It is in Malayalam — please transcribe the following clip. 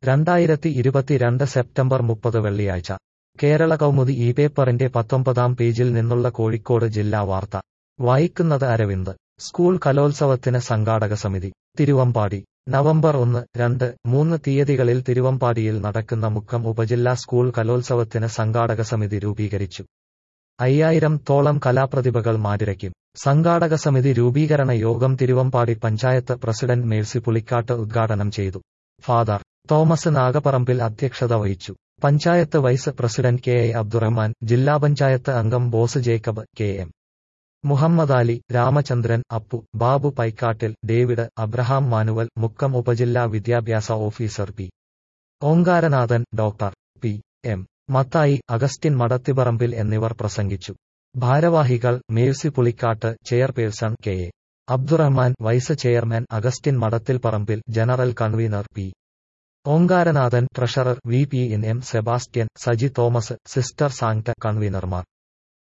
രണ്ടായിരത്തി ഇരുപത്തിരണ്ട് സെപ്റ്റംബർ മുപ്പത് വെള്ളിയാഴ്ച കേരള കൗമുദി ഈ പേപ്പറിന്റെ പത്തൊമ്പതാം പേജിൽ നിന്നുള്ള കോഴിക്കോട് ജില്ലാ വാർത്ത വായിക്കുന്നത് അരവിന്ദ് സ്കൂൾ കലോത്സവത്തിന് സംഘാടക സമിതി തിരുവമ്പാടി നവംബർ ഒന്ന് രണ്ട് മൂന്ന് തീയതികളിൽ തിരുവമ്പാടിയിൽ നടക്കുന്ന മുക്കം ഉപജില്ലാ സ്കൂൾ കലോത്സവത്തിന് സംഘാടക സമിതി രൂപീകരിച്ചു അയ്യായിരം തോളം കലാപ്രതിഭകൾ മാറ്റിരയ്ക്കും സംഘാടക സമിതി രൂപീകരണ യോഗം തിരുവമ്പാടി പഞ്ചായത്ത് പ്രസിഡന്റ് മേഴ്സി പുളിക്കാട്ട് ഉദ്ഘാടനം ചെയ്തു ഫാദർ തോമസ് നാഗപ്പറമ്പിൽ അധ്യക്ഷത വഹിച്ചു panchayat vice president K A Abdurahman ജില്ലാ പഞ്ചായത്ത് അംഗം ബോസ് ജേക്കബ് കെ എം മുഹമ്മദ് അലി രാമചന്ദ്രൻ അപ്പു ബാബു പൈക്കാട്ടിൽ ഡേവിഡ് അബ്രഹാം മാനുവൽ മുക്കം ഉപജില്ലാ വിദ്യാഭ്യാസ officer P Onkaranathan doctor P M Mathai Augustine Madathipparambil എന്നിവർ പ്രസംഗിച്ചു ഭാരവാഹികൾ Mercy Pulikkattu chairperson K A Abdurahman vice chairman Augustine Madathil Parambil general convener P Onkaranathan treasurer V P N M Sebastian Saji Thomas sister Sancta കൺവീനർമാർ